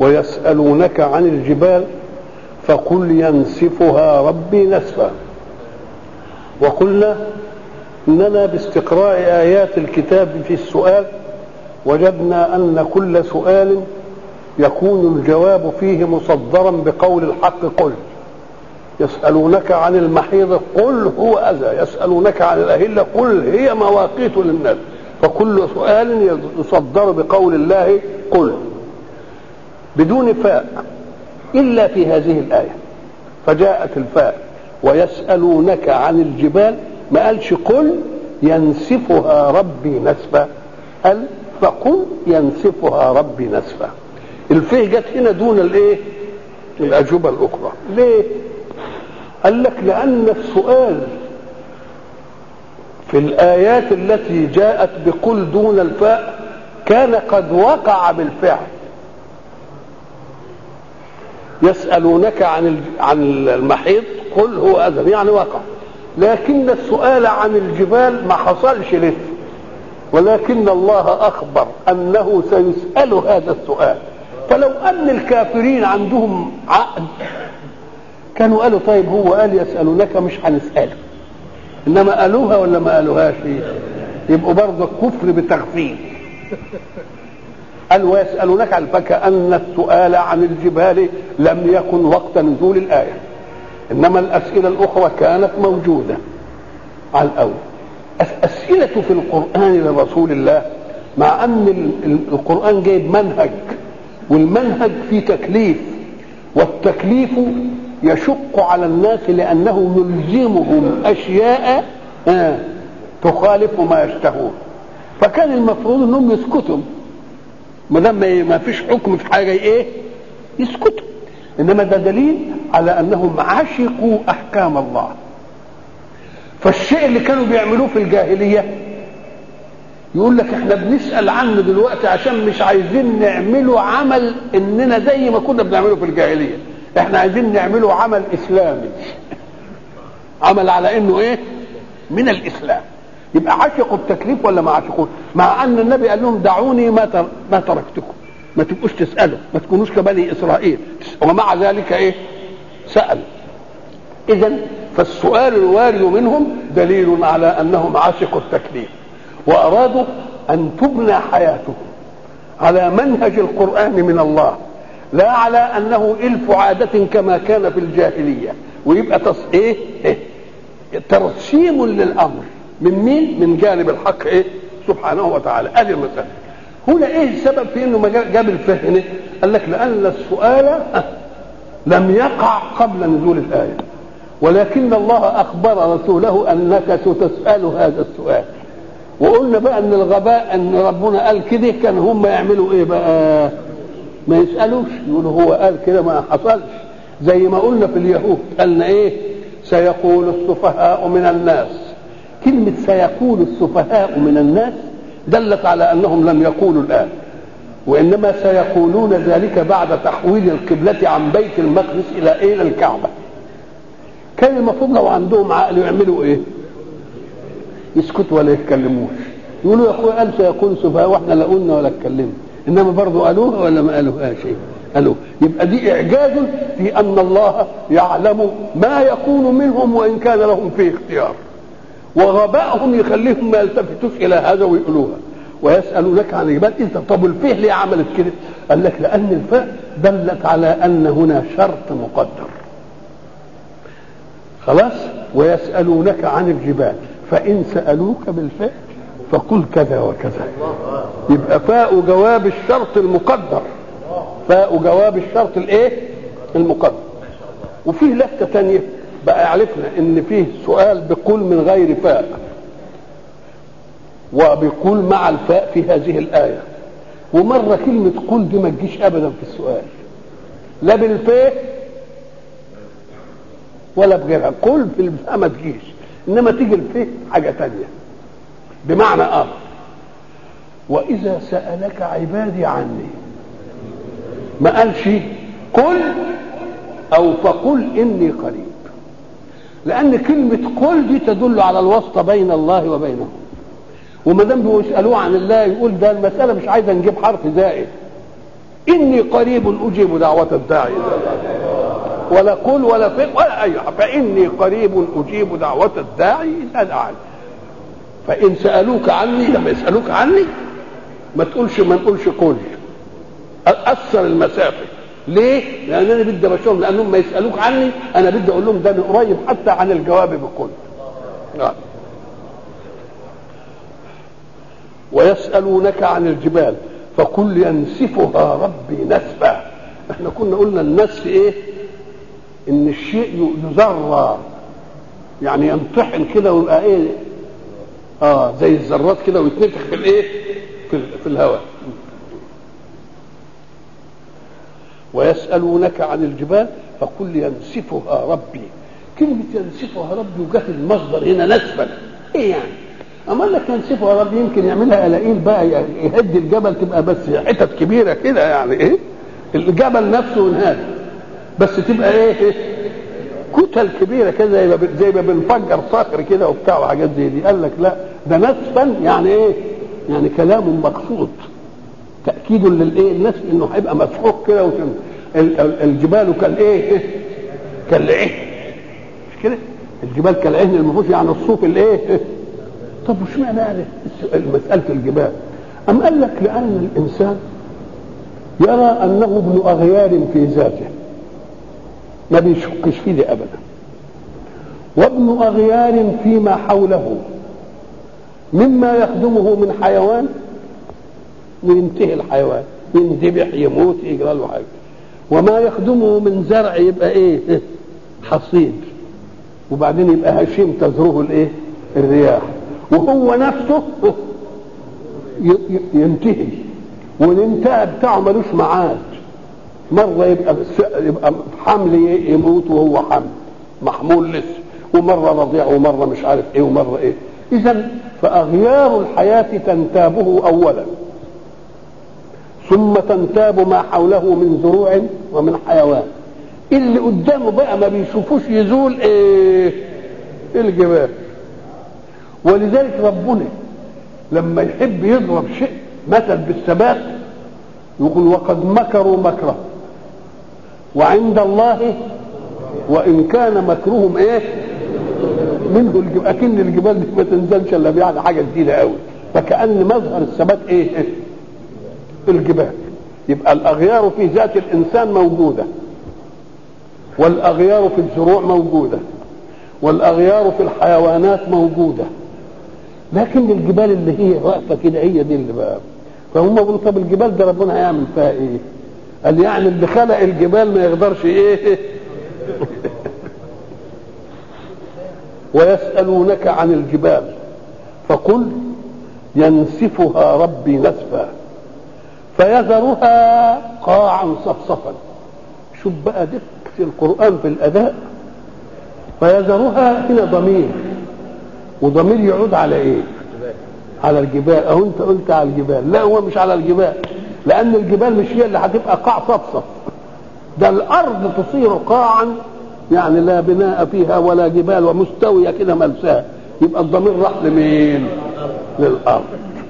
ويسألونك عن الجبال فقل ينسفها ربي نسفا وقلنا اننا باستقراء ايات الكتاب في السؤال وجدنا ان كل سؤال يكون الجواب فيه مصدرا بقول الحق قل يسألونك عن المحيض قل هو أذى يسألونك عن الأهلة قل هي مواقيت للناس فكل سؤال يصدر بقول الله قل بدون فاء إلا في هذه الآية فجاءت الفاء ويسألونك عن الجبال ما قالش قل ينسفها ربي نسفا قال فقل ينسفها ربي نسفا الفيه جت هنا دون الايه الأجوبة الأخرى ليه قال لك لأن السؤال في الآيات التي جاءت بقل دون الفاء كان قد وقع بالفعل يسألونك عن عن المحيط قل هو أذن يعني وقع لكن السؤال عن الجبال ما حصلش لسه ولكن الله أخبر أنه سيسأل هذا السؤال فلو أن الكافرين عندهم عقل كانوا قالوا طيب هو قال يسألونك مش هنسأله إنما قالوها ولا ما قالوهاش يبقوا برضه كفر بتغفيل قال ويسألونك عن فكأن السؤال عن الجبال لم يكن وقت نزول الآية إنما الأسئلة الأخرى كانت موجودة على الأول أسئلة في القرآن لرسول الله مع أن القرآن جايب منهج والمنهج فيه تكليف والتكليف يشق على الناس لأنه يلزمهم أشياء تخالف ما يشتهون فكان المفروض أنهم يسكتوا ما دام ما فيش حكم في حاجة إيه يسكتوا إنما ده دليل على أنهم عشقوا أحكام الله فالشيء اللي كانوا بيعملوه في الجاهلية يقول لك احنا بنسأل عنه دلوقتي عشان مش عايزين نعمله عمل اننا زي ما كنا بنعمله في الجاهلية احنا عايزين نعمله عمل اسلامي عمل على انه ايه من الاسلام يبقى عشقوا التكليف ولا ما عشقوش مع ان النبي قال لهم دعوني ما تر... ما تركتكم ما تبقوش تسالوا ما تكونوش كبني اسرائيل ومع ذلك ايه سال اذا فالسؤال الوارد منهم دليل على انهم عشقوا التكليف وارادوا ان تبنى حياتهم على منهج القران من الله لا على انه الف عاده كما كان في الجاهليه ويبقى تص... ايه, إيه؟ ترسيم للامر من مين من جانب الحق ايه سبحانه وتعالى ادي المساله هنا ايه السبب في انه ما جاب الفهم قال لك لان السؤال لم يقع قبل نزول الايه ولكن الله اخبر رسوله انك ستسال هذا السؤال وقلنا بقى ان الغباء ان ربنا قال كده كان هم يعملوا ايه بقى ما يسالوش يقولوا هو قال كده ما حصلش زي ما قلنا في اليهود قالنا ايه سيقول السفهاء من الناس كلمة سيقول السفهاء من الناس دلت على أنهم لم يقولوا الآن وإنما سيقولون ذلك بعد تحويل القبلة عن بيت المقدس إلى إلى الكعبة كان المفروض لو عندهم عقل يعملوا إيه؟ يسكتوا ولا يتكلموش يقولوا يا أخويا قال سيقول السفهاء وإحنا لا قلنا ولا اتكلمنا إنما برضه قالوها ولا ما قالوها شيء قالوا يبقى دي إعجاز في أن الله يعلم ما يكون منهم وإن كان لهم فيه اختيار وغبائهم يخليهم ما يلتفتوش الى هذا ويقولوها ويسالونك عن الجبال انت طب الفيه ليه عملت كده؟ قال لك لان الفاء دلت على ان هنا شرط مقدر. خلاص؟ ويسالونك عن الجبال فان سالوك بالفاء فقل كذا وكذا. يبقى فاء جواب الشرط المقدر. فاء جواب الشرط الايه؟ المقدر. وفيه لفته ثانيه بقى عرفنا ان فيه سؤال بقول من غير فاء وبقول مع الفاء في هذه الآية ومرة كلمة قل دي ما تجيش أبدا في السؤال لا بالفاء ولا بغيرها قل في الفاء ما تجيش إنما تيجي الفاء حاجة تانية بمعنى آخر وإذا سألك عبادي عني ما قالش قل أو فقل إني قريب لان كلمه قل دي تدل على الواسطه بين الله وبينهم وما دام بيسالوه عن الله يقول ده المساله مش عايزه نجيب حرف زائد اني قريب اجيب دعوه الداعي ولا قل ولا فعل ولا اي حاجة. فاني قريب اجيب دعوه الداعي اذا دعاني فان سالوك عني لما يسالوك عني ما تقولش ما نقولش قل اثر المسافه ليه؟ لان انا بدي ابشرهم لانهم ما يسالوك عني انا بدي اقول لهم ده أنا قريب حتى عن الجواب بقول نعم ويسالونك عن الجبال فقل ينسفها ربي نسفا احنا كنا قلنا النسف ايه ان الشيء يذرى يعني ينطحن كده ويبقى ايه اه زي الذرات كده ويتنفخ في الايه في, في الهواء ويسألونك عن الجبال فقل ينسفها ربي كلمة ينسفها ربي وجات المصدر هنا نسفا ايه يعني؟ أما قال لك ينسفها ربي يمكن يعملها قلاقيل بقى يعني يهد الجبل تبقى بس حتت كبيرة كده يعني ايه؟ الجبل نفسه انهاد بس تبقى ايه؟ إيه؟ كتل كبيرة كده زي ما ب- زي ما بنفجر صخر كده وبتاع وحاجات زي دي قال لك لا ده نسفا يعني ايه؟ يعني كلام مقصود تاكيد للايه الناس انه هيبقى مسحوق كده وتم- ال- ال- الجبال كالايه كالعهن مش كده الجبال كالعهن المفروض يعني الصوف الايه طب وش معنى يعني السؤال- مساله الجبال ام قال لك لان الانسان يرى انه ابن اغيار في ذاته ما بيشكش فيه دي ابدا وابن اغيار فيما حوله مما يخدمه من حيوان وينتهي الحيوان ينذبح يموت يجرى له حاجه وما يخدمه من زرع يبقى ايه حصيد وبعدين يبقى هشيم تزروه الايه الرياح وهو نفسه ي- ي- ينتهي والانتهاء بتاعه ملوش ميعاد مره يبقى س- يبقى حمل ي- يموت وهو حمل محمول لسه ومره رضيع ومره مش عارف ايه ومره ايه اذا فاغيار الحياه تنتابه اولا ثم تنتاب ما حوله من زروع ومن حيوان اللي قدامه بقى ما بيشوفوش يزول ايه الجبال ولذلك ربنا لما يحب يضرب شيء مثل بالثبات يقول وقد مكروا مكرا وعند الله وان كان مكرهم ايه منه الجبال اكن الجبال دي ما تنزلش الا يعني حاجه جديده قوي فكان مظهر الثبات ايه الجبال يبقى الاغيار في ذات الانسان موجوده والاغيار في الزروع موجوده والاغيار في الحيوانات موجوده لكن الجبال اللي هي واقفه كده هي دي اللي بقى فهم بيقولوا طب الجبال ده ربنا هيعمل فيها ايه؟ قال يعني اللي خلق الجبال ما يقدرش ايه؟ ويسألونك عن الجبال فقل ينسفها ربي نسفا فيذرها قاعا صفصفا شوف بقى دقة القرآن في الأداء فيذرها هنا ضمير وضمير يعود على ايه؟ على الجبال اهو انت قلت على الجبال لا هو مش على الجبال لان الجبال مش هي اللي هتبقى قاع صفصف ده الارض تصير قاعا يعني لا بناء فيها ولا جبال ومستويه كده ملساء يبقى الضمير راح لمين؟ للارض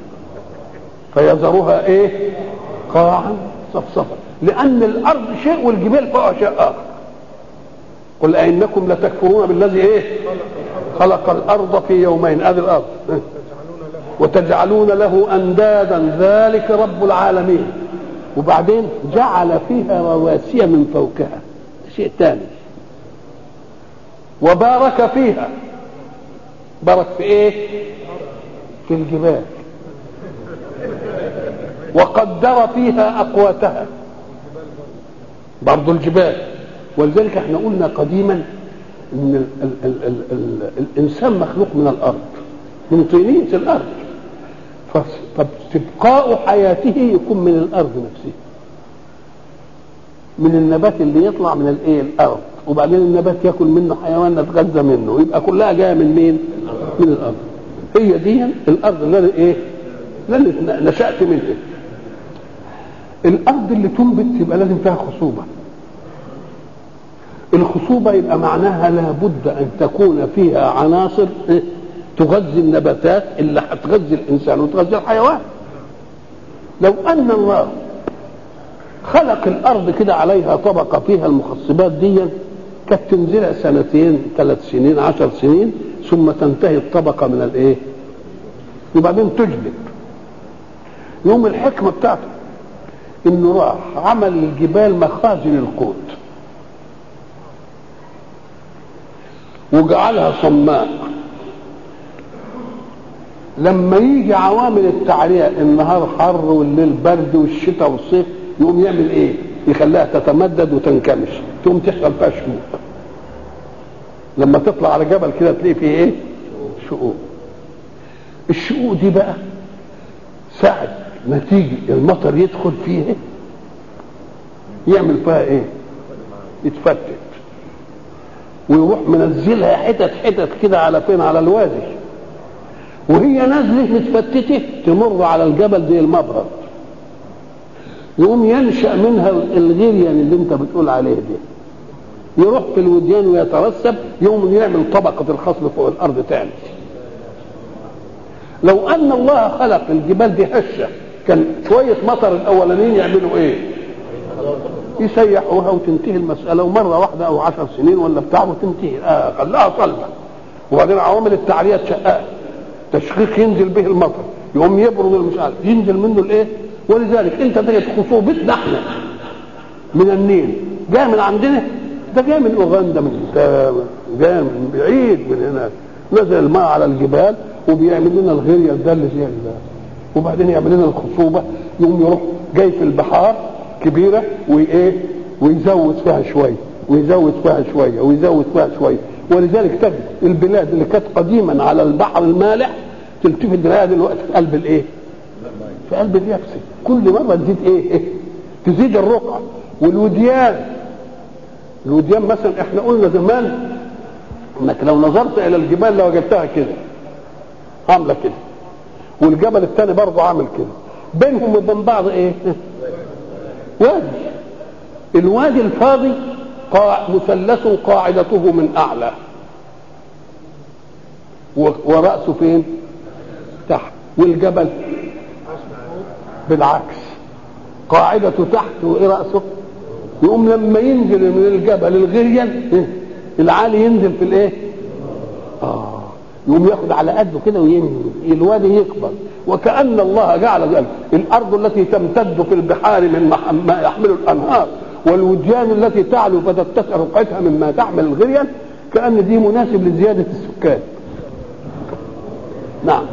فيذرها ايه؟ قاعا صفصفا لان الارض شيء والجبال فوقها شيء اخر قل أئنكم لتكفرون بالذي ايه؟ خلق الارض في يومين ادي الارض وتجعلون له اندادا ذلك رب العالمين وبعدين جعل فيها رواسي من فوقها شيء ثاني وبارك فيها بارك في ايه في الجبال وقدر فيها اقواتها برضو الجبال ولذلك احنا قلنا قديما ان ال ال ال ال ال الانسان مخلوق من الارض من طينيه الارض فاستبقاء حياته يكون من الارض نفسها من النبات اللي يطلع من الايه الارض وبعدين النبات ياكل منه حيوان نتغذى منه يبقى كلها جايه من مين من الارض هي دي الارض اللي أنا ايه اللي أنا نشات منها الارض اللي تنبت يبقى لازم فيها خصوبه الخصوبه يبقى معناها لابد ان تكون فيها عناصر إيه؟ تغذي النباتات اللي هتغذي الانسان وتغذي الحيوان لو ان الله خلق الارض كده عليها طبقه فيها المخصبات دي كانت تنزلها سنتين ثلاث سنين عشر سنين ثم تنتهي الطبقه من الايه وبعدين تجلب يوم الحكمه بتاعته انه راح عمل الجبال مخازن القوت وجعلها صماء لما يجي عوامل التعريه النهار حر والليل برد والشتاء والصيف يقوم يعمل ايه؟ يخليها تتمدد وتنكمش تقوم تحصل فيها شقوق لما تطلع على جبل كده تلاقي فيه ايه؟ شقوق الشقوق دي بقى ساعة ما تيجي المطر يدخل فيها يعمل فيها ايه؟ يتفتت ويروح منزلها حتت حتت كده على فين؟ على الوادي وهي نازله متفتته تمر على الجبل زي المبرد يقوم ينشا منها الغيريان اللي انت بتقول عليه ده يروح في الوديان ويترسب يوم يعمل طبقه الخصب فوق الارض تاني لو ان الله خلق الجبال دي هشه كان شويه مطر الاولانيين يعملوا ايه يسيحوها وتنتهي المساله ومره واحده او عشر سنين ولا بتاع وتنتهي آه خلاها صلبه وبعدين عوامل التعريه تشققها تشقيق ينزل به المطر يقوم يبرد مش عارف ينزل منه الايه ولذلك انت تجد خصوبتنا احنا من النيل جاي من عندنا ده جاي من اوغندا من جاي من بعيد من هناك نزل الماء على الجبال وبيعمل لنا الغيريا ده اللي زي وبعدين يعمل لنا الخصوبه يقوم يروح جاي في البحار كبيره وايه ويزود فيها شويه ويزود فيها شويه ويزود فيها شويه ولذلك تجد البلاد اللي كانت قديما على البحر المالح تلتفت تلاقيها دلوقتي في قلب الايه؟ في قلب اليابسه كل مره تزيد ايه؟ إيه؟ تزيد الرقعه والوديان الوديان مثلا احنا قلنا زمان انك لو نظرت الى الجبال لوجدتها كده عامله كده والجبل الثاني برضه عامل كده بينهم وبين بعض ايه؟ وادي الوادي الفاضي قاع مثلث قاعدته من اعلى وراسه فين تحت والجبل بالعكس قاعدته تحت وايه راسه يقوم لما ينزل من الجبل الغريان العالي ينزل في الايه اه يقوم ياخد على قده كده وينزل الوادي يكبر وكأن الله جعل ذلك الأرض التي تمتد في البحار من ما يحمل الأنهار والوديان التي تعلو فتتسع رقعتها مما تحمل الغريان كأن دي مناسب لزيادة السكان نعم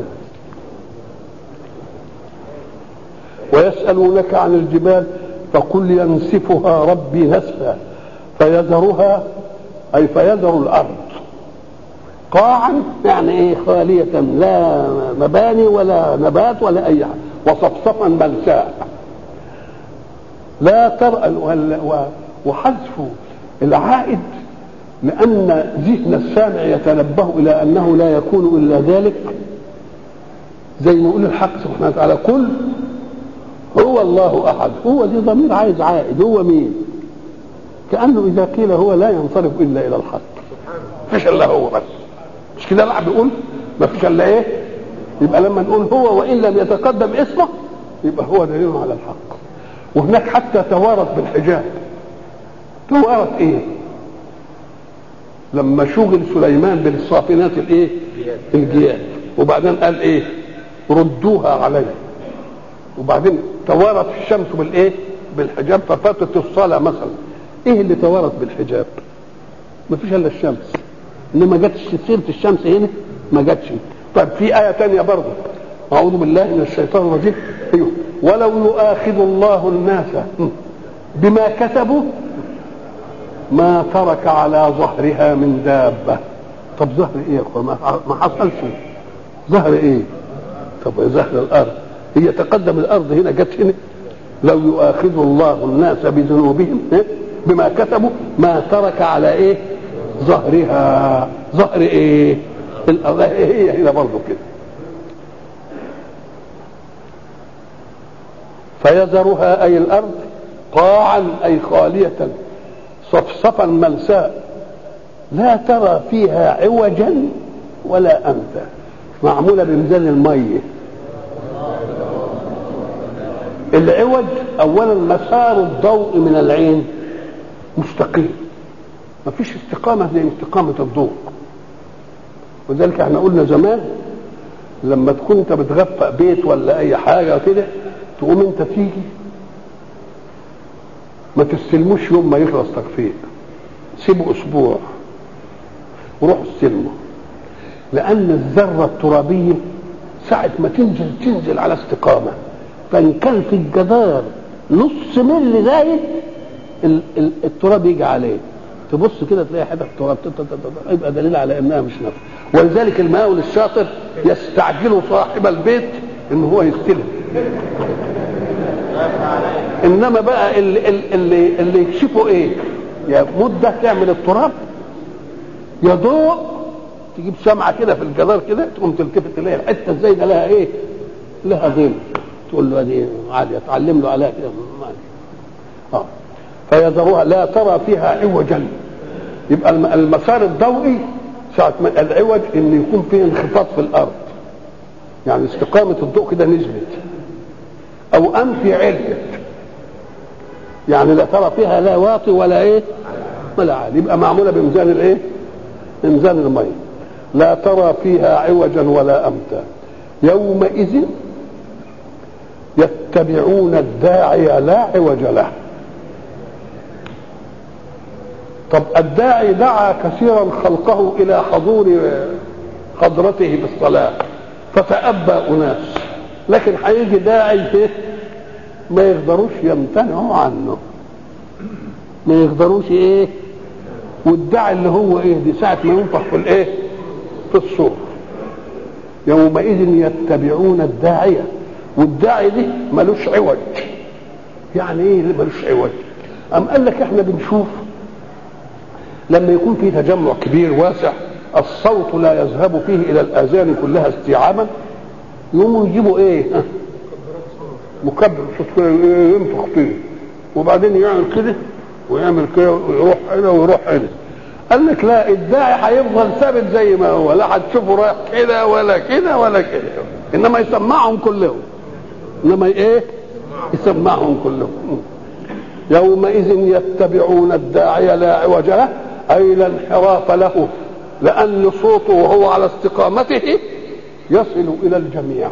ويسألونك عن الجبال فقل ينسفها ربي نسفا فيذرها أي فيذر الأرض قاعا يعني ايه خالية لا مباني ولا نبات ولا أي حاجة وصفصفا ملساء لا ترى وحذف العائد لأن ذهن السامع يتنبه إلى أنه لا يكون إلا ذلك زي ما يقول الحق سبحانه وتعالى قل هو الله أحد هو دي ضمير عايز عائد هو مين كأنه إذا قيل هو لا ينصرف إلا إلى الحق فيش إلا هو بس مش كده بقى بيقول ما فيش إلا إيه يبقى لما نقول هو وإن لم يتقدم اسمه يبقى هو دليل على الحق وهناك حتى توارث بالحجاب توارث ايه لما شغل سليمان بالصافنات الايه الجياد وبعدين قال ايه ردوها علي وبعدين توارث الشمس بالايه بالحجاب ففاتت الصلاه مثلا ايه اللي توارث بالحجاب ما فيش الا الشمس انما جاتش سيره الشمس هنا ما جاتش طيب في ايه ثانيه برضه اعوذ بالله من الشيطان الرجيم ايوه ولو يؤاخذ الله الناس بما كسبوا ما ترك على ظهرها من دابة طب ظهر ايه يا اخوان ما حصلش ظهر ايه طب ظهر الارض هي تقدم الارض هنا جت هنا لو يؤاخذ الله الناس بذنوبهم بما كسبوا ما ترك على ايه ظهرها ظهر ايه الارض هي هنا برضه كده فيذرها أي الأرض قاعا أي خالية صفصفا ملساء لا ترى فيها عوجا ولا أمتا معمولة بميزان المية العوج اولا مسار الضوء من العين مستقيم مفيش استقامه زي استقامه الضوء وذلك احنا قلنا زمان لما تكون انت بتغفق بيت ولا اي حاجه كده تقوم انت تيجي ما تستلموش يوم ما يخلص تغفيق سيبه اسبوع وروحوا استلموا لان الذره الترابيه ساعه ما تنزل تنزل على استقامه فان كان في الجدار نص ملي زايد ال- ال- التراب يجي عليه تبص كده تلاقي حتت تراب تت- تت- تت- يبقى دليل على انها مش نفس ولذلك المقاول الشاطر يستعجل صاحب البيت ان هو يستلم انما بقى اللي, اللي, اللي يكشفه ايه يا مده تعمل التراب يا ضوء تجيب شمعه كده في الجدار كده تقوم تلتفت تلاقي الحته الزايده لها ايه؟ لها ظل تقول له دي عادي اتعلم له عليها كده ما عادي. اه فيذروها لا ترى فيها عوجا يبقى الم- المسار الضوئي ساعة ما العوج ان يكون فيه انخفاض في الارض يعني استقامة الضوء كده نزلت او انفي عليت يعني لا ترى فيها لا واطي ولا ايه ولا عالي يبقى معمولة بميزان الايه بميزان المية لا ترى فيها عوجا ولا امتا يومئذ يتبعون الداعي لا عوج له طب الداعي دعا كثيرا خلقه الى حضور حضرته بالصلاه فتأبى اناس لكن هيجي داعي إيه؟ ما يقدروش يمتنعوا عنه ما يقدروش ايه والداعي اللي هو ايه دي ساعه ما ينفخ في الايه في الصور يومئذ يتبعون الداعيه والداعي دي ملوش عوج يعني ايه اللي ملوش عوج ام قال لك احنا بنشوف لما يكون في تجمع كبير واسع الصوت لا يذهب فيه الى الاذان كلها استيعابا يقوموا يجيبوا ايه ها؟ مكبر صوت كده ينفخ فيه وبعدين يعمل كده ويعمل كده ويروح هنا ويروح هنا قال لك لا الداعي هيفضل ثابت زي ما هو لا هتشوفه رايح كده ولا كده ولا كده انما يسمعهم كلهم انما ايه يسمعهم كلهم يومئذ يتبعون الداعي لا عوج له اي لا انحراف له لان صوته وهو على استقامته يصل الى الجميع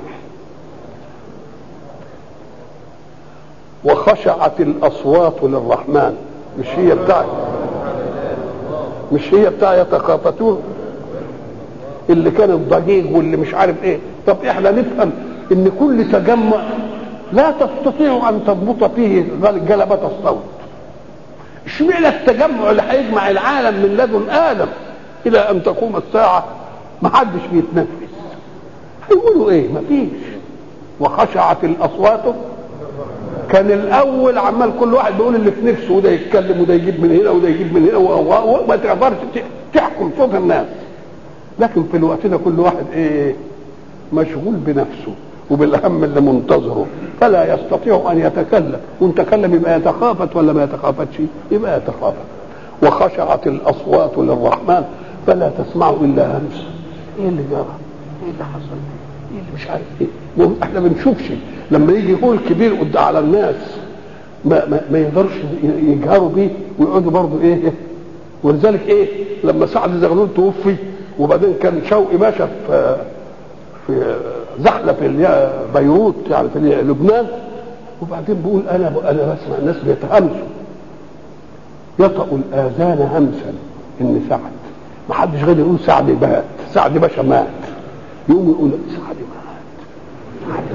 وخشعت الاصوات للرحمن مش هي بتاعت مش هي بتاع يتخافتون اللي كان الضجيج واللي مش عارف ايه طب احنا نفهم ان كل تجمع لا تستطيع ان تضبط فيه جلبة الصوت اشمعنى التجمع اللي هيجمع العالم من لدن ادم الى ان تقوم الساعه ما حدش بيتنفس هيقولوا ايه ما فيش وخشعت الاصوات كان الاول عمال كل واحد بيقول اللي في نفسه وده يتكلم وده يجيب من هنا وده يجيب من هنا وما تقدرش تحكم صوت الناس لكن في الوقت ده كل واحد ايه مشغول بنفسه وبالهم اللي منتظره فلا يستطيع ان يتكلم وان تكلم يبقى يتخافت ولا ما يتخافتش يبقى يتخافت وخشعت الاصوات للرحمن فلا تسمع الا همسا ايه اللي جرى ايه اللي حصل ايه اللي مش عارف ايه احنا بنشوفش لما يجي يقول كبير قد على الناس ما, ما, ما يقدرش يجهروا بيه ويقعدوا برضه ايه ولذلك ايه لما سعد زغلول توفي وبعدين كان شوقي ماشى في في زحله في بيروت يعني في لبنان وبعدين بيقول انا انا بسمع الناس بيتهمسوا يطأ الاذان همسا ان سعد ما حدش غير يقول سعد مات سعد باشا مات يقوم يقول سعد مات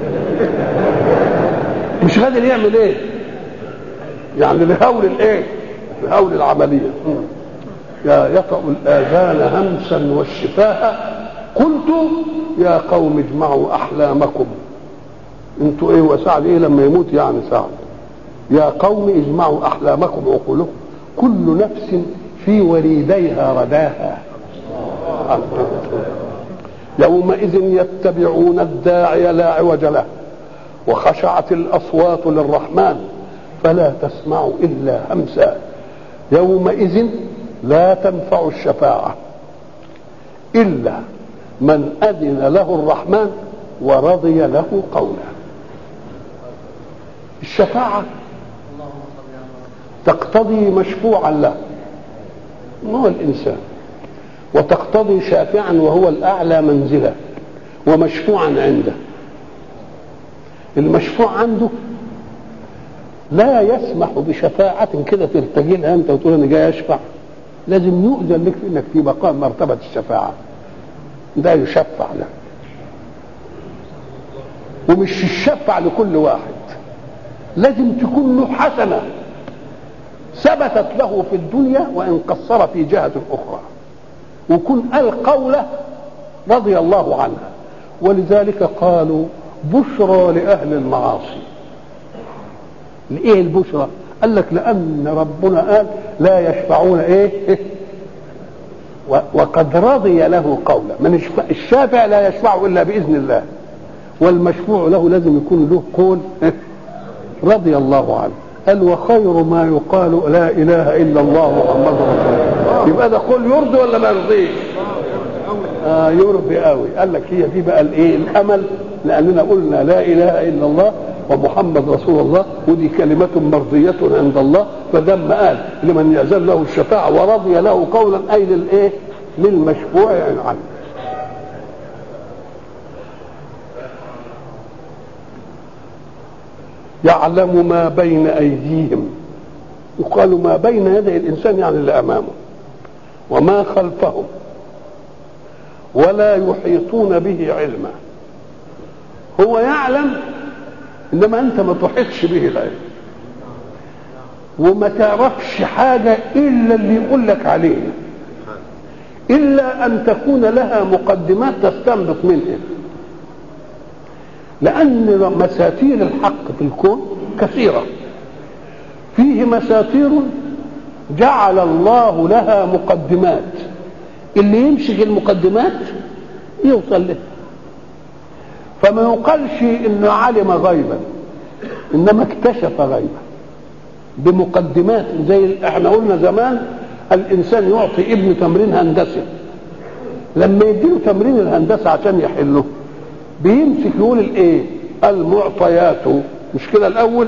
مش قادر يعمل ايه يعني لهول الايه لهول العمليه يا يطأ الاذان همسا والشفاه قلت يا قوم اجمعوا احلامكم انتوا ايه وسعد ايه لما يموت يعني سعد يا قوم اجمعوا احلامكم عقولكم كل نفس في وريديها رداها يومئذ يتبعون الداعي لا عوج له وخشعت الاصوات للرحمن فلا تسمع الا همسا يومئذ لا تنفع الشفاعه الا من اذن له الرحمن ورضي له قولا الشفاعة تقتضي مشفوعا له هو الإنسان وتقتضي شافعا وهو الأعلى منزلة ومشفوعا عنده المشفوع عنده لا يسمح بشفاعة كده ترتجي لها أنت وتقول أنا جاي أشفع لازم يؤذن لك في انك في مقام مرتبه الشفاعه ده يشفع له ومش يشفع لكل واحد لازم تكون له حسنه ثبتت له في الدنيا وان قصر في جهه اخرى ويكون قال قوله رضي الله عنها ولذلك قالوا بشرى لاهل المعاصي لايه البشرى قال لك لان ربنا قال لا يشفعون ايه وقد رضي له قولا من الشافع لا يشفع الا باذن الله والمشفوع له لازم يكون له قول رضي الله عنه قال وخير ما يقال لا اله الا الله محمد رسول الله يبقى ده قول يرضي ولا ما يرضيش آه يرضي قوي قال لك هي دي بقى الايه الامل لاننا قلنا لا اله الا الله ومحمد رسول الله ودي كلمة مرضية عند الله فدم قال لمن يأذن له الشفاعة ورضي له قولا أي للإيه؟ للمشفوع عنه يعلم ما بين أيديهم يقال ما بين يدي الإنسان يعني اللي أمامه وما خلفهم ولا يحيطون به علما هو يعلم انما انت ما تحيطش به العلم وما تعرفش حاجة إلا اللي يقول لك عليه إلا أن تكون لها مقدمات تستنبط منها لأن مساتير الحق في الكون كثيرة فيه مساتير جعل الله لها مقدمات اللي يمسك المقدمات يوصل لها فما يقالش انه علم غيبا انما اكتشف غيبا بمقدمات زي احنا قلنا زمان الانسان يعطي ابنه تمرين هندسي لما يديله تمرين الهندسه عشان يحله بيمسك يقول الايه المعطيات مش كده الاول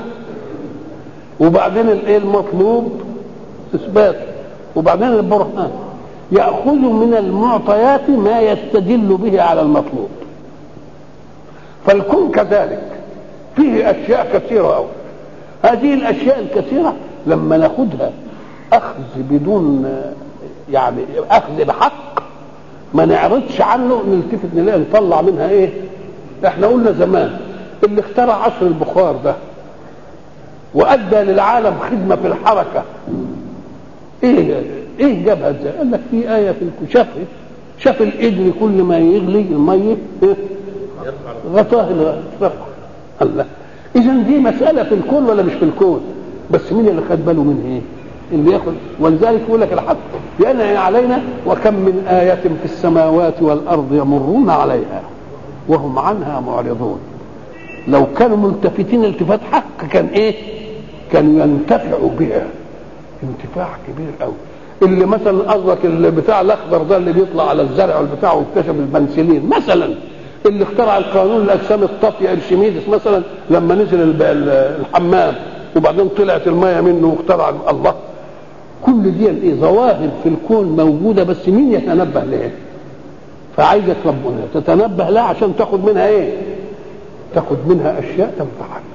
وبعدين الايه المطلوب اثبات وبعدين البرهان ياخذ من المعطيات ما يستدل به على المطلوب فالكون كذلك فيه اشياء كثيره أوي هذه الاشياء الكثيره لما ناخدها اخذ بدون يعني اخذ بحق ما نعرضش عنه نلتفت نلاقي نطلع منها ايه احنا قلنا زمان اللي اخترع عصر البخار ده وادى للعالم خدمه في الحركه ايه ايه جابها ازاي؟ قال لك في ايه في الكشاف شاف القدر كل ما يغلي الميه إيه؟ غطاه الرفع الله اذا دي مساله في الكون ولا مش في الكون بس مين اللي خد باله من ايه اللي ياخد ولذلك يقول لك الحق لان علينا وكم من آية في السماوات والأرض يمرون عليها وهم عنها معرضون لو كانوا ملتفتين التفات حق كان ايه كانوا ينتفعوا بها انتفاع كبير قوي اللي مثلا قصدك اللي بتاع الاخضر ده اللي بيطلع على الزرع والبتاع واكتشف البنسلين مثلا اللي اخترع القانون الاجسام الطافيه ارشميدس مثلا لما نزل الحمام وبعدين طلعت الميه منه واخترع الله كل دي ايه ظواهر في الكون موجوده بس مين يتنبه لها فعايزك ربنا تتنبه لها عشان تاخد منها ايه تاخد منها اشياء تنفعك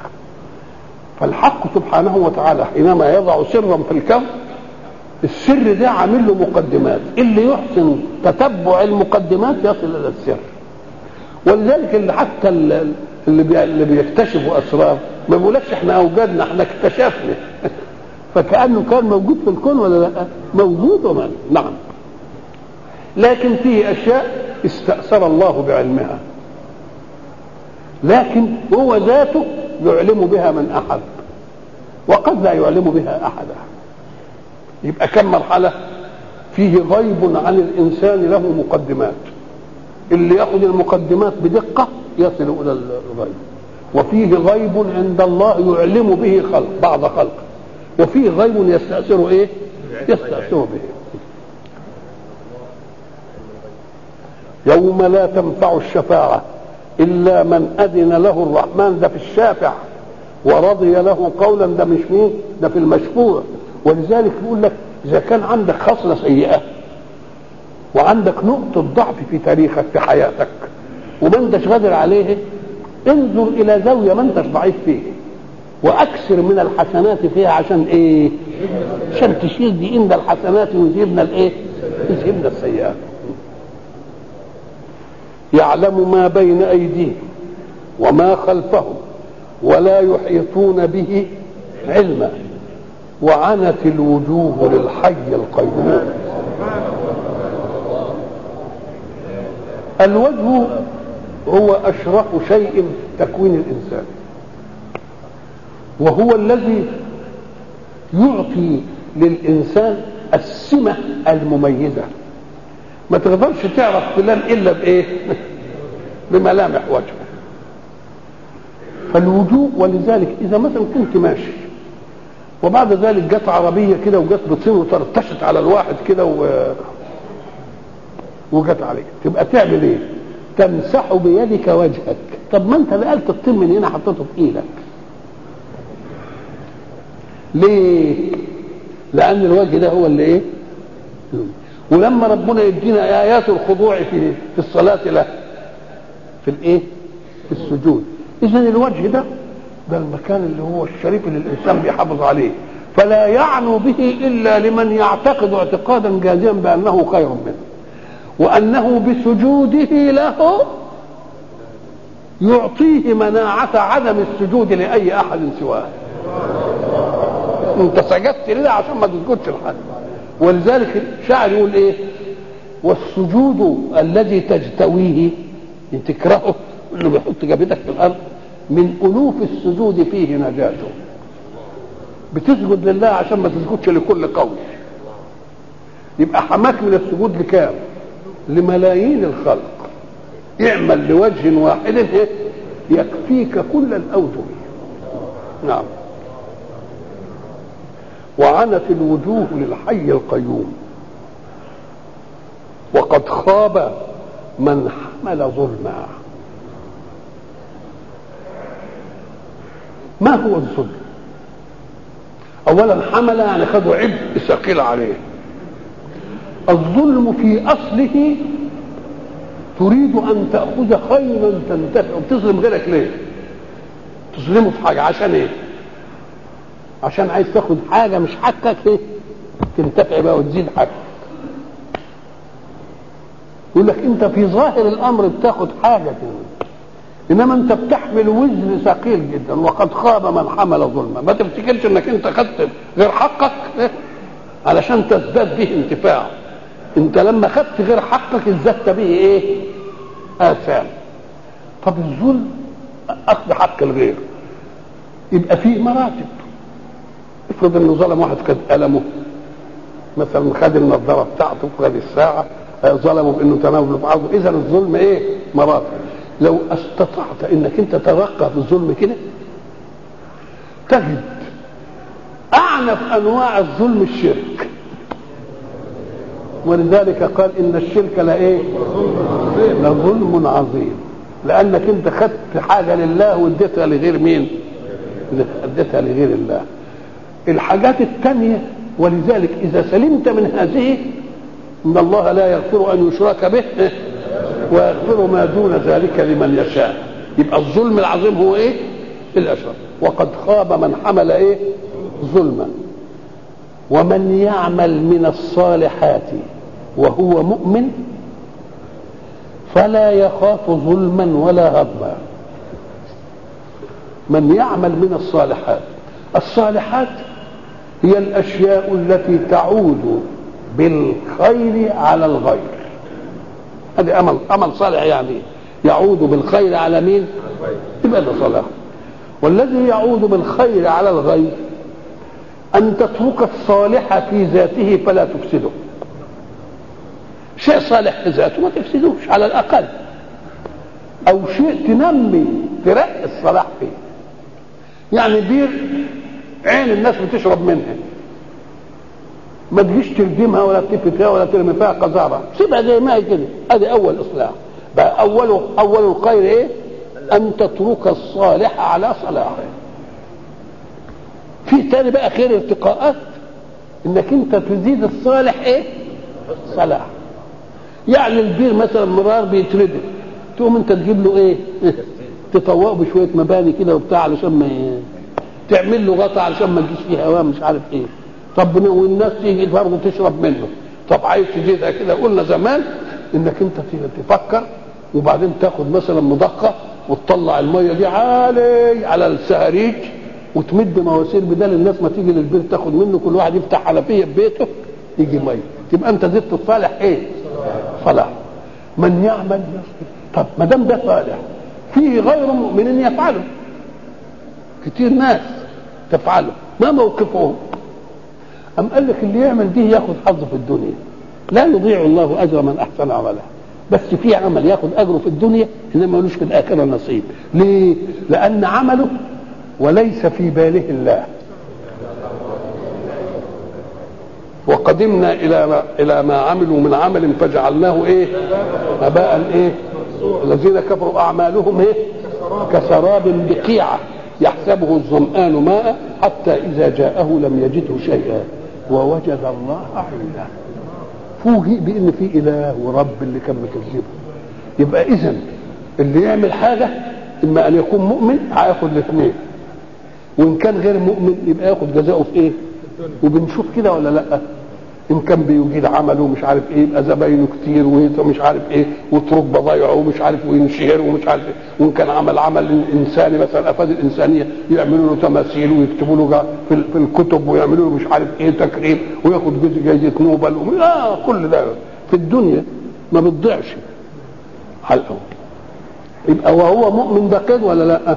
فالحق سبحانه وتعالى حينما يضع سرا في الكون السر ده عامل له مقدمات اللي يحسن تتبع المقدمات يصل الى السر ولذلك اللي حتى اللي بي اللي بيكتشفوا اسرار ما بيقولكش احنا اوجدنا احنا اكتشفنا فكانه كان موجود في الكون ولا لا موجود وما نعم لكن فيه اشياء استاثر الله بعلمها لكن هو ذاته يعلم بها من احد وقد لا يعلم بها احدا يبقى كم مرحله فيه غيب عن الانسان له مقدمات اللي ياخذ المقدمات بدقه يصل الى الغيب وفيه غيب عند الله يعلم به خلق بعض خلق وفيه غيب يستأثر ايه يستأثر به يوم لا تنفع الشفاعة إلا من أذن له الرحمن ده في الشافع ورضي له قولا ده مش مين ده في المشفوع ولذلك يقول لك اذا كان عندك خصله سيئه وعندك نقطه ضعف في تاريخك في حياتك وما انتش قادر عليه انظر الى زاويه ما انتش ضعيف فيه واكثر من الحسنات فيها عشان ايه عشان تشيل دي ان الحسنات يذهبن الايه يذهبن السيئات يعلم ما بين ايديهم وما خلفهم ولا يحيطون به علما وعنت الوجوه للحي القيوم الوجه هو اشرف شيء في تكوين الانسان وهو الذي يعطي للانسان السمه المميزه ما تقدرش تعرف فلان الا بايه بملامح وجهه فالوجوه ولذلك اذا مثلا كنت ماشي وبعد ذلك جت عربيه كده وجت بتصير وترتشت على الواحد كده و... وجت عليك تبقى تعمل ايه تمسح بيدك وجهك طب ما انت نقلت الطين من هنا حطيته في ايدك ليه لان الوجه ده هو اللي ايه ولما ربنا يدينا ايات الخضوع في في الصلاه له في الايه في السجود اذا الوجه ده ده المكان اللي هو الشريف اللي الانسان بيحافظ عليه فلا يعنو به الا لمن يعتقد اعتقادا جازما بانه خير منه وانه بسجوده له يعطيه مناعة عدم السجود لأي أحد سواه أنت سجدت لله عشان ما تسجدش لحد ولذلك الشاعر يقول إيه والسجود الذي تجتويه إن تكرهه إنه بيحط جبهتك في الأرض من ألوف السجود فيه نجاته بتسجد لله عشان ما تسجدش لكل قول يبقى حماك من السجود لكام لملايين الخلق اعمل لوجه واحد يكفيك كل الاوجه نعم وعنت الوجوه للحي القيوم وقد خاب من حمل ظلما ما هو الظلم اولا حمل يعني خدوا عبء ثقيل عليه الظلم في اصله تريد ان تاخذ خيرا تنتفع وبتظلم غيرك ليه تظلمه في حاجه عشان ايه عشان عايز تاخد حاجه مش حقك ايه تنتفع بقى وتزيد حقك يقول لك انت في ظاهر الامر بتاخد حاجه كده انما انت بتحمل وزن ثقيل جدا وقد خاب من حمل ظلما ما تفتكرش انك انت خدت غير حقك إيه؟ علشان تزداد به انتفاع انت لما خدت غير حقك ازددت به ايه اثام طب الظلم اخذ حق الغير يبقى فيه مراتب افرض انه ظلم واحد خد قلمه مثلا خد النظاره بتاعته خد الساعه ظلمه بانه تناول بعضه اذا الظلم ايه مراتب لو استطعت انك انت ترقى في الظلم كده تجد اعنف انواع الظلم الشرك ولذلك قال ان الشرك لايه لظلم عظيم لانك انت خدت حاجه لله واديتها لغير مين اديتها لغير الله الحاجات الثانيه ولذلك اذا سلمت من هذه ان الله لا يغفر ان يشرك به ويغفر ما دون ذلك لمن يشاء يبقى الظلم العظيم هو ايه الاشرف وقد خاب من حمل ايه ظلما ومن يعمل من الصالحات وهو مؤمن فلا يخاف ظلما ولا هضما من يعمل من الصالحات الصالحات هي الاشياء التي تعود بالخير على الغير هذا امل امل صالح يعني يعود بالخير على مين يبقى ده صلاح والذي يعود بالخير على الغير ان تترك الصالح في ذاته فلا تفسده شيء صالح في ذاته ما تفسدوش على الاقل او شيء تنمي ترقي الصلاح فيه يعني بير عين الناس بتشرب منها ما تجيش تردمها ولا تلف فيها ولا ترمي فيها قذاره سيبها زي ما هي كده ادي اول اصلاح بقى اول اول الخير ايه ان تترك الصالح على صلاحه في تاني بقى خير ارتقاءات انك انت تزيد الصالح ايه صلاح يعني البير مثلا مرار بيتردد تقوم انت تجيب له ايه تطوقه بشويه مباني كده وبتاع علشان ما ي- تعمل له غطا علشان ما تجيش فيه هواء مش عارف ايه طب والناس تيجي برضه تشرب منه طب عايز تزيدها كده قلنا زمان انك انت تفكر وبعدين تاخد مثلا مضخه وتطلع الميه دي عالي على السهريج وتمد مواسير بدل الناس ما تيجي للبيت تاخد منه كل واحد يفتح حنفيه ببيته يجي ميه تبقى انت زدت الصالح ايه؟ صلاح من يعمل يصبر طب ما دام ده صالح فيه غير مؤمن يفعله كتير ناس تفعله ما موقفهم أم قال لك اللي يعمل دي ياخد حظه في الدنيا لا يضيع الله أجر من أحسن عمله بس في عمل ياخد أجره في الدنيا إنما ملوش في الآخرة نصيب ليه؟ لأن عمله وليس في باله الله وقدمنا الى ما الى ما عملوا من عمل فجعلناه ايه؟ هباء ايه؟ الذين كفروا اعمالهم ايه؟ كسراب بقيعه يحسبه الظمآن ماء حتى اذا جاءه لم يجده شيئا ووجد الله عنده فوجئ بان في اله ورب اللي كان مكذبه يبقى اذا اللي يعمل حاجه اما ان يكون مؤمن هياخد الاثنين وان كان غير مؤمن يبقى ياخد جزاؤه في ايه؟ وبنشوف كده ولا لا؟ ان كان بيجيد عمله ومش عارف ايه يبقى زباينه كتير ومش عارف ايه وترك بضايعه ومش عارف وينشهر ومش عارف ايه وان كان عمل عمل انساني مثلا افاد الانسانيه يعملوا له تماثيل ويكتبوا له جا- في, ال- في الكتب ويعملوا له مش عارف ايه تكريم وياخد جزء جايزه نوبل وم- اه كل ده في الدنيا ما بتضيعش حلقه يبقى وهو مؤمن ده كده ولا لا؟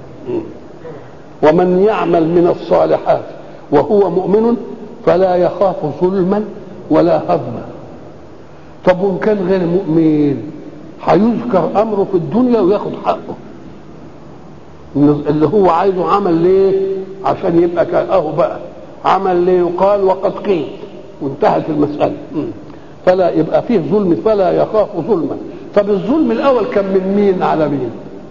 ومن يعمل من الصالحات وهو مؤمن فلا يخاف ظلما ولا هضما طب وان كان غير مؤمن هيذكر امره في الدنيا وياخد حقه اللي هو عايزه عمل ليه عشان يبقى كان اهو بقى عمل ليه يقال وقد قيل وانتهت المساله مم. فلا يبقى فيه ظلم فلا يخاف ظلما طب الظلم الاول كان من مين على مين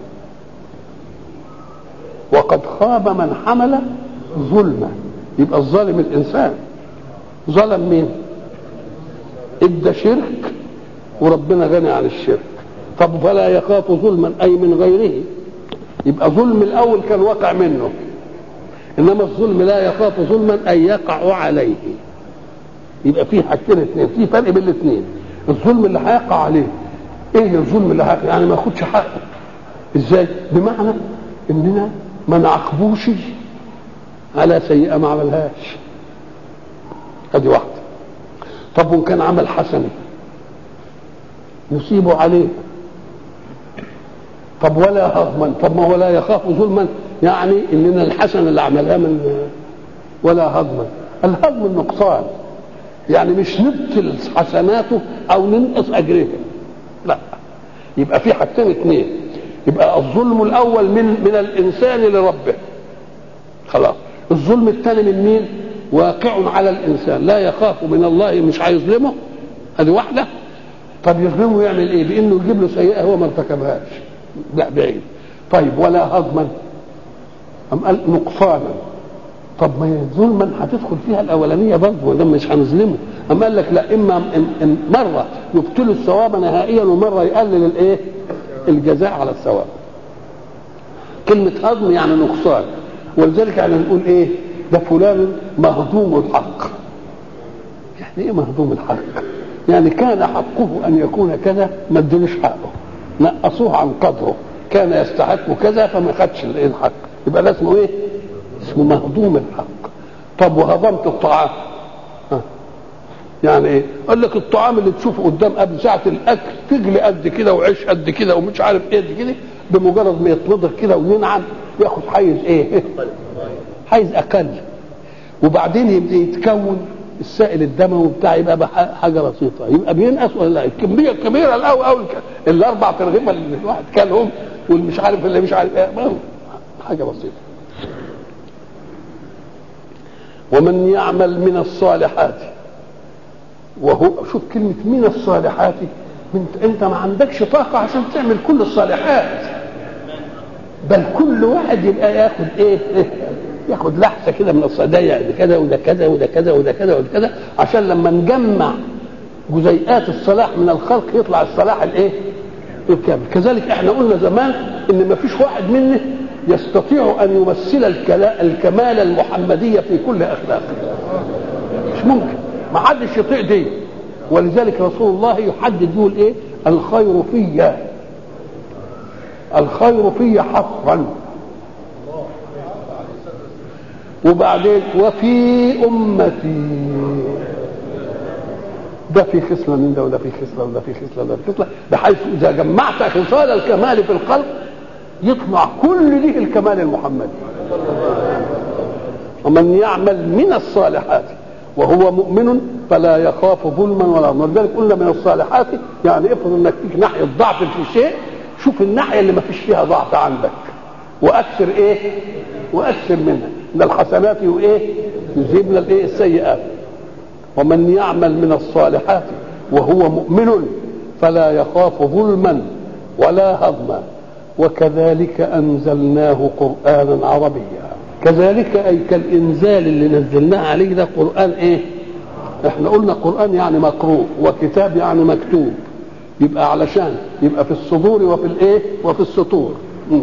وقد خاب من حمل ظلما يبقى الظالم الانسان ظلم مين ادى شرك وربنا غني عن الشرك طب فلا يخاف ظلما اي من غيره يبقى ظلم الاول كان وقع منه انما الظلم لا يخاف ظلما اي يقع عليه يبقى في حاجتين اثنين في فرق بين الاثنين الظلم اللي هيقع عليه ايه الظلم اللي هيقع يعني ما ياخدش حقه ازاي بمعنى اننا ما نعاقبوش على سيئه ما عملهاش ادي واحده طب وان كان عمل حسنه نصيبه عليه طب ولا هضما طب ما هو لا يخاف ظلما يعني اننا الحسنه اللي عملها من ولا هضما الهضم النقصان يعني مش نبطل حسناته او ننقص اجرها لا يبقى في حاجتين اثنين يبقى الظلم الاول من من الانسان لربه خلاص الظلم الثاني من مين واقع على الانسان لا يخاف من الله مش هيظلمه هذه واحده طب يظلمه يعمل ايه بانه يجيب له سيئه هو ما ارتكبهاش لا بعيد طيب ولا هضما أم قال نقصانا طب ما هي ظلما هتدخل فيها الاولانيه برضه وده مش هنظلمه اما قال لك لا اما إن إن مره يبطل الثواب نهائيا ومره يقلل الايه الجزاء على الثواب كلمه هضم يعني نقصان ولذلك يعني نقول ايه ده فلان مهضوم الحق يعني ايه مهضوم الحق يعني كان حقه ان يكون كذا ما ادلوش حقه نقصوه عن قدره كان يستحق كذا فما خدش الايه الحق يبقى ده اسمه ايه اسمه مهضوم الحق طب وهضمت الطعام ها. يعني ايه قال لك الطعام اللي تشوفه قدام قبل ساعه الاكل تجلي قد كده وعيش قد كده ومش عارف ايه قد كده بمجرد ما يتنضغ كده وينعم ياخد حيز ايه حيز اقل وبعدين يبدا يتكون السائل الدموي بتاعي يبقى بح- حاجه بسيطه يبقى بينقص ولا لا الكميه الكبيره الاول اول الاربع ترغيفه اللي الواحد كلهم والمش عارف اللي مش عارف ايه ما هو حاجه بسيطه ومن يعمل من الصالحات وهو شوف كلمة من الصالحات انت, انت ما عندكش طاقة عشان تعمل كل الصالحات بل كل واحد يبقى ياخد ايه, إيه؟ ياخد لحسه كده من الصدايع ده كذا وده كذا وده كذا وده كذا وده كذا عشان لما نجمع جزيئات الصلاح من الخلق يطلع الصلاح الايه؟ الكامل كذلك احنا قلنا زمان ان ما فيش واحد منا يستطيع ان يمثل الكلا- الكمال المحمديه في كل اخلاقه مش ممكن ما حدش يطيع دي ولذلك رسول الله يحدد يقول ايه الخير في الخير في حصرا وبعدين وفي امتي ده في خصله من ده وده في خصله وده في خصله وده في خصله بحيث اذا جمعت خصال الكمال في الخلق يطلع كل دي الكمال المحمدي ومن يعمل من الصالحات وهو مؤمن فلا يخاف ظلما ولا ظلما ولذلك قلنا من الصالحات يعني افرض انك فيك ناحيه ضعف في شيء شوف الناحيه اللي ما فيش فيها ضعف عندك واكثر ايه واكثر منها ان الحسنات ايه يذهبن الايه السيئات ومن يعمل من الصالحات وهو مؤمن فلا يخاف ظلما ولا هضما وكذلك انزلناه قرانا عربيا كذلك اي كالانزال اللي نزلناه عليه ده قران ايه احنا قلنا قران يعني مقروء وكتاب يعني مكتوب يبقى علشان يبقى في الصدور وفي الايه وفي السطور مم.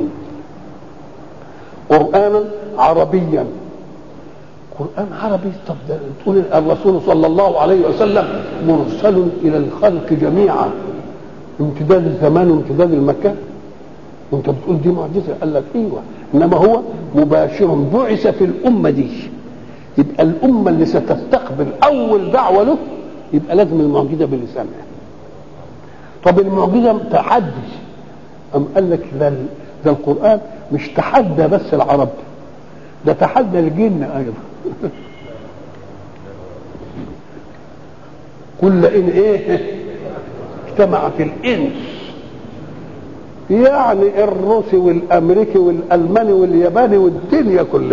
قرانا عربيا قرآن عربي طب ده تقول الرسول صلى الله عليه وسلم مرسل إلى الخلق جميعا امتداد الزمان وامتداد المكان وانت بتقول دي معجزة قال لك ايوه انما هو مباشر بعث في الأمة دي يبقى الأمة اللي ستستقبل أول دعوة له يبقى لازم المعجزة بلسانها طب المعجزة تحدي أم قال لك ده ده القرآن مش تحدى بس العرب ده تحدى الجن أيضا كل إن إيه اجتمعت الإنس يعني الروسي والأمريكي والألماني والياباني والدنيا كلها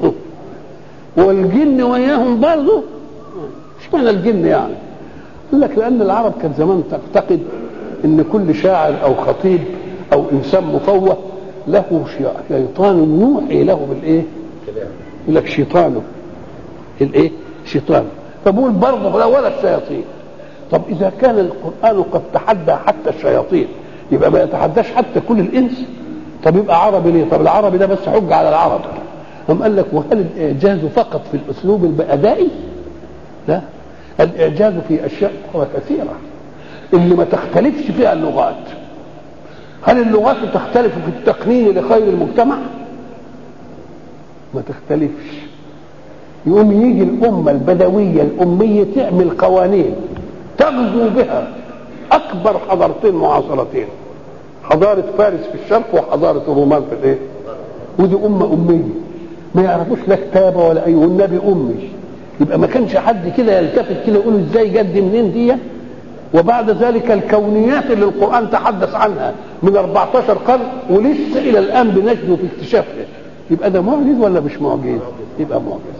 والجن وياهم برضه مش معنى الجن يعني قال لك لأن العرب كان زمان تعتقد إن كل شاعر أو خطيب أو إنسان مفوه له شيطان يوحي له بالإيه؟ يقول لك شيطانه الايه شيطانه فبقول برضه لا ولا الشياطين طب اذا كان القران قد تحدى حتى الشياطين يبقى ما يتحداش حتى كل الانس طب يبقى عربي ليه طب العربي ده بس حجه على العرب هم قال لك وهل الاعجاز فقط في الاسلوب الادائي لا الاعجاز في اشياء اخرى كثيره اللي ما تختلفش فيها اللغات هل اللغات تختلف في التقنين لخير المجتمع ما تختلفش يقوم يجي الأمة البدوية الأمية تعمل قوانين تغزو بها أكبر حضارتين معاصرتين حضارة فارس في الشرق وحضارة الرومان في الإيه؟ ودي أمة أمية ما يعرفوش لا كتابة ولا أي والنبي أمي يبقى ما كانش حد كده يلتفت كده يقول ازاي جد منين دي وبعد ذلك الكونيات اللي القرآن تحدث عنها من 14 قرن ولسه إلى الآن بنجد في اكتشافها يبقى ده معجز ولا مش معجز يبقى معجز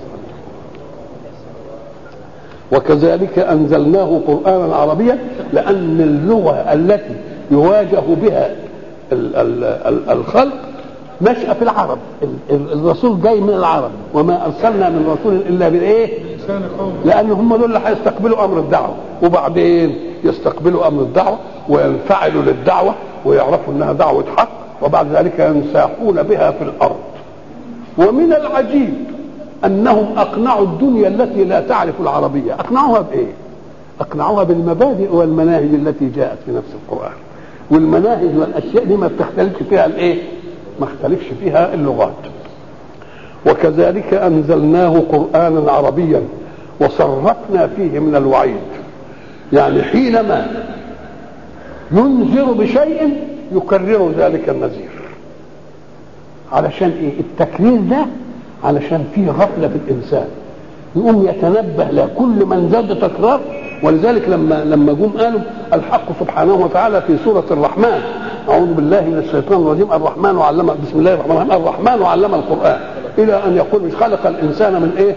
وكذلك انزلناه قرانا عربيا لان اللغه التي يواجه بها ال- ال- ال- الخلق نشأ في العرب ال- ال- الرسول جاي من العرب وما ارسلنا من رسول الا بالايه لان هم دول اللي هيستقبلوا امر الدعوه وبعدين يستقبلوا امر الدعوه وينفعلوا للدعوه ويعرفوا انها دعوه حق وبعد ذلك ينساحون بها في الارض ومن العجيب انهم اقنعوا الدنيا التي لا تعرف العربيه اقنعوها بايه اقنعوها بالمبادئ والمناهج التي جاءت في نفس القران والمناهج والاشياء دي ما بتختلفش فيها الايه ما اختلفش فيها اللغات وكذلك انزلناه قرانا عربيا وصرفنا فيه من الوعيد يعني حينما ينذر بشيء يكرر ذلك النذير علشان ايه التكرير ده علشان فيه غفله في الانسان يقوم يتنبه لكل من زاد تكرار ولذلك لما لما جم قالوا الحق سبحانه وتعالى في سوره الرحمن اعوذ بالله من الشيطان الرجيم الرحمن علم بسم الله الرحمن الرحيم الرحمن علم القران الى ان يقول مش خلق الانسان من ايه؟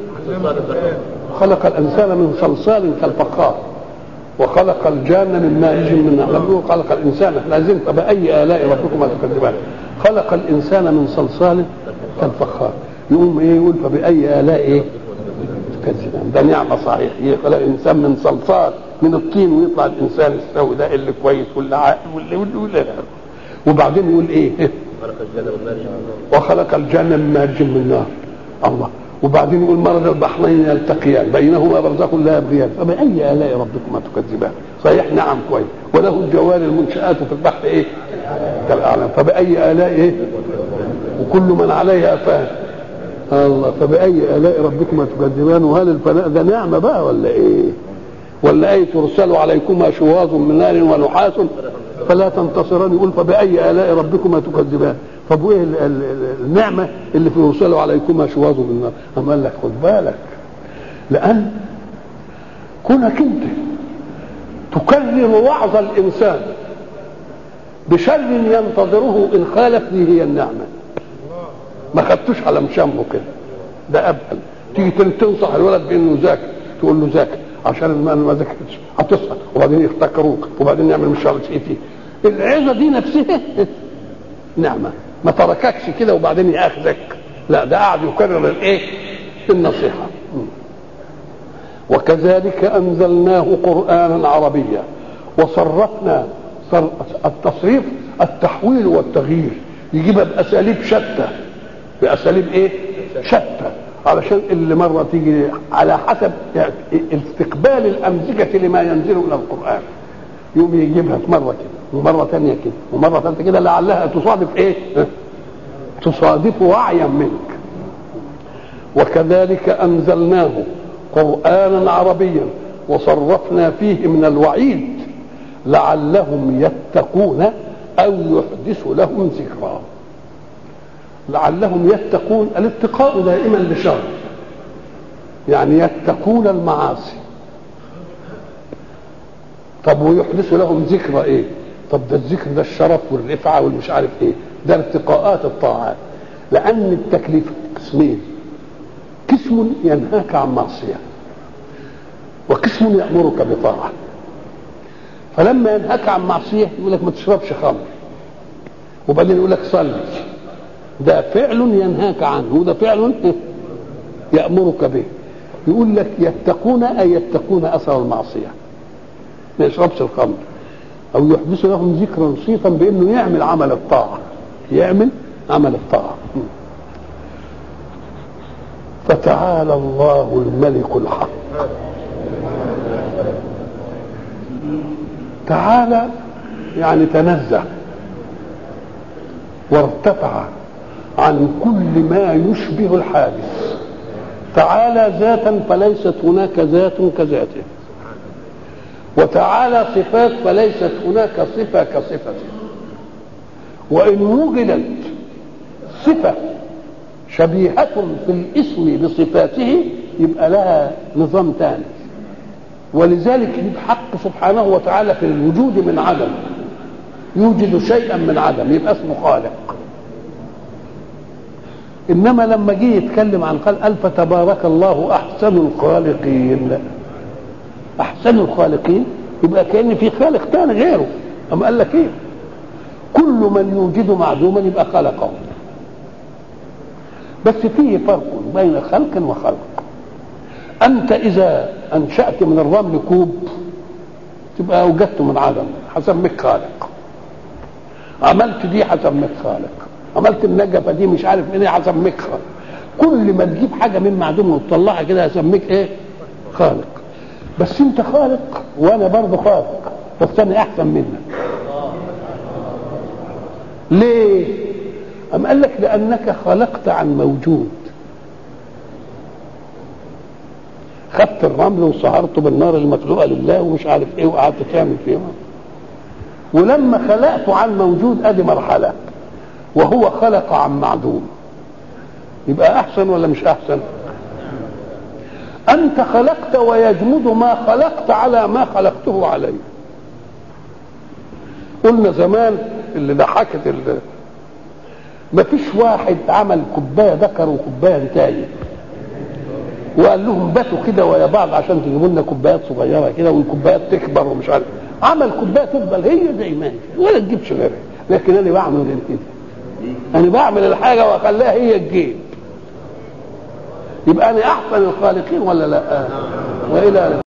خلق الانسان من صلصال كالفخار وخلق الجان من مارج من نار خلق الانسان احنا عايزين فباي الاء ربكما تكذبان خلق الانسان من صلصال كالفخار يقوم ايه يقول فباي الاء ايه تكذبان ده نعمه صحيح يخلق الانسان من صلصال من الطين ويطلع الانسان السوي ده اللي كويس واللي عاقل واللي واللي, واللي وبعدين يقول ايه وخلق الجنه من مارج من نار الله وبعدين يقول مرج البحرين يلتقيان بينهما برزخ لا يبغيان فبأي آلاء ربكما تكذبان صحيح نعم كويس وله الجوار المنشآت في البحر ايه كالأعلام فبأي آلاء ايه وكل من عليها فان الله فبأي آلاء ربكما تكذبان وهل الفناء ده نعمة بقى ولا ايه ولا ايه ترسل عليكما شواظ من نار ونحاس فلا تنتصران يقول فبأي آلاء ربكما تكذبان طب وايه النعمه اللي في يرسلوا عليكما شواظ من النار أم قال لك خد بالك لان كونك انت تكرر وعظ الانسان بشر ينتظره ان خالف دي هي النعمه ما خدتوش على مشامه كده ده ابهل تيجي تنصح الولد بانه ذاكر تقول له ذاكر عشان ما ما ذاكرتش هتسقط وبعدين يفتكروك وبعدين يعمل مش عارف ايه فيه العظه دي نفسها نعمه ما ترككش كده وبعدين ياخذك لا ده قاعد يكرر الايه النصيحه وكذلك انزلناه قرانا عربيا وصرفنا التصريف التحويل والتغيير يجيبها باساليب شتى باساليب ايه شتى علشان اللي مره تيجي على حسب استقبال الامزجه لما ينزل الى القران يقوم يجيبها في مره كده ومره ثانيه كده ومره ثالثه كده لعلها تصادف ايه؟ تصادف وعيا منك وكذلك انزلناه قرانا عربيا وصرفنا فيه من الوعيد لعلهم يتقون او يحدث لهم ذكرا لعلهم يتقون الاتقاء دائما لشر يعني يتقون المعاصي طب ويحدث لهم ذكرى ايه طب ده الذكر ده الشرف والرفعه والمش عارف ايه ده ارتقاءات الطاعات لان التكليف قسمين قسم ينهاك عن معصيه وقسم يامرك بطاعه فلما ينهاك عن معصيه يقول لك ما تشربش خمر وبعدين يقول لك صلي ده فعل ينهاك عنه وده فعل يامرك به يقول لك يتقون اي يتقون اثر المعصيه ما يشربش الخمر او يحدث لهم ذكرا صيتا بانه يعمل عمل الطاعه يعمل عمل الطاعه فتعالى الله الملك الحق تعالى يعني تنزه وارتفع عن كل ما يشبه الحادث تعالى ذاتا فليست هناك ذات كذاته وتعالى صفات فليست هناك صفة كصفته وإن وجدت صفة شبيهة في الاسم بصفاته يبقى لها نظام ثاني ولذلك الحق سبحانه وتعالى في الوجود من عدم يوجد شيئا من عدم يبقى اسمه خالق انما لما جه يتكلم عن خلق الف تبارك الله احسن الخالقين احسن الخالقين يبقى كان في خالق ثاني غيره اما قال لك ايه كل من يوجد معدوما يبقى خلقه بس فيه فرق بين خلق وخلق انت اذا انشات من الرمل كوب تبقى اوجدته من عدم هسميك خالق عملت دي هسميك خالق عملت النجفه دي مش عارف ايه هسميك خالق كل ما تجيب حاجه من معدوم وتطلعها كده هسميك ايه خالق بس انت خالق وانا برضه خالق بس انا احسن منك ليه أم قال لك لأنك خلقت عن موجود خدت الرمل وصهرته بالنار المخلوقة لله ومش عارف ايه وقعدت تعمل فيه ولما خلقته عن موجود ادي مرحلة وهو خلق عن معدوم يبقى احسن ولا مش احسن انت خلقت ويجمد ما خلقت على ما خلقته عليه قلنا زمان اللي ضحكت اللي ما فيش واحد عمل كوبايه ذكر وكوبايه انتايه وقال لهم باتوا كده ويا بعض عشان تجيبوا لنا كوبايات صغيره كده والكوبايات تكبر ومش عارف عمل كوبايه تفضل هي زي ما هي ولا تجيبش غيرها لكن انا بعمل غير كده انا بعمل الحاجه واخليها هي تجيب يبقى انا احسن الخالقين ولا لا والى